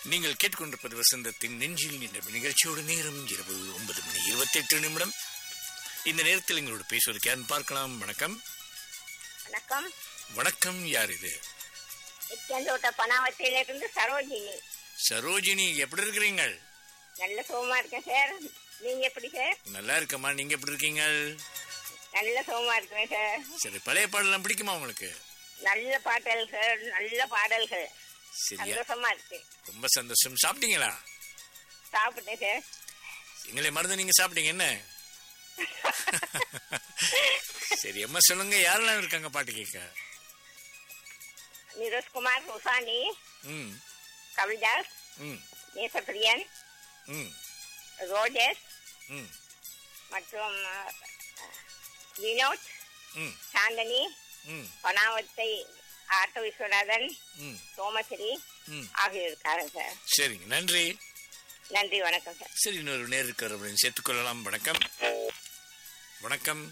நீங்கள் கேட்டுக்கொண்டிருப்பது வசந்தத்தின் நெஞ்சில் என்ற நிகழ்ச்சியோட நேரம் இரவு ஒன்பது மணி இருபத்தெட்டு நிமிடம் இந்த நேரத்தில் எங்களோட பேசுவதற்கு யாருன்னு பார்க்கலாம் வணக்கம் வணக்கம் வணக்கம் யார் இது நித்யாந்தோட்ட பனாவத்தில இருந்து சரோஜினி சரோஜினி எப்படி இருக்கிறீங்க நல்ல சுகமா இருக்கேன் சார் நீங்க எப்படி சார் நல்லா இருக்கம்மா நீங்க எப்படி இருக்கீங்க நல்ல சுகமா இருக்கேன் சார் சரி பழைய பாடலாம் பிடிக்குமா உங்களுக்கு நல்ல பாடல் சார் நல்ல பாடல்கள் சரியா சந்தோஷமா இருக்கு ரொம்ப சந்தோஷம் சாப்பிட்டீங்களா சாப்பிட்டேன் சார் எங்களை மறந்து நீங்க சாப்பிட்டீங்க என்ன சரி அம்மா சொல்லுங்க யாரெல்லாம் இருக்காங்க பாட்டு கேட்க நிரோஷ்குமார் சுசானி ம் கவிதாஸ் ம் நேசப்பிரியன் ம் ரோஜஸ் ம் மற்றும் அஹ், வினோத் ம் சாந்தனி ம் பனாவத்தை ஆட்டோ விஸ்வநாதன் ம் சோமஸ்ரீ ம் ஆகியோர் இருக்காங்க சார் சரிங்க நன்றி நன்றி வணக்கம் சார் சரி இன்னொரு நேர் இருக்கிற அப்படின்னு சேர்த்துக்கொள்ளலாம் வணக்கம் வணக்கம்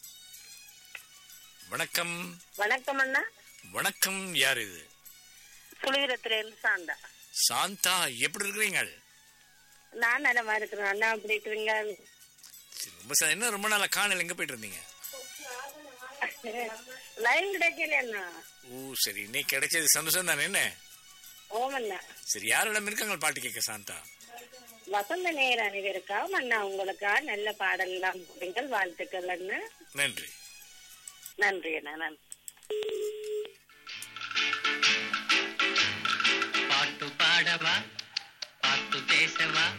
வணக்கம் வணக்கம் அண்ணா வணக்கம் யார் இது சுழிவிரத்துல இருந்து சாந்தா சாந்தா எப்படி இருக்கிறீங்க நான் நலமா இருக்கிறேன் அண்ணா அப்படி இருக்கிறீங்க சரி ரொம்ப ச- என்ன ரொம்ப நாளா காணல எங்க போயிட்டு இருந்தீங்க லைன் கிடைக்கல அண்ணா ஓ சரி இன்னைக்கு கிடைச்சது சந்தோஷம் தானே என்ன ஓமண்ணா சரி யாரிடம் இருக்காங்க பாட்டு கேட்க சாந்தா வசந்த நேர அனைவருக்கா அண்ணா உங்களுக்கா நல்ல பாடலாம் போடுங்கள் வாழ்த்துக்கள் அண்ணா நன்றி நன்றி அண்ணா நன்றி பாட்டு பாடவா பாட்டு பேசவா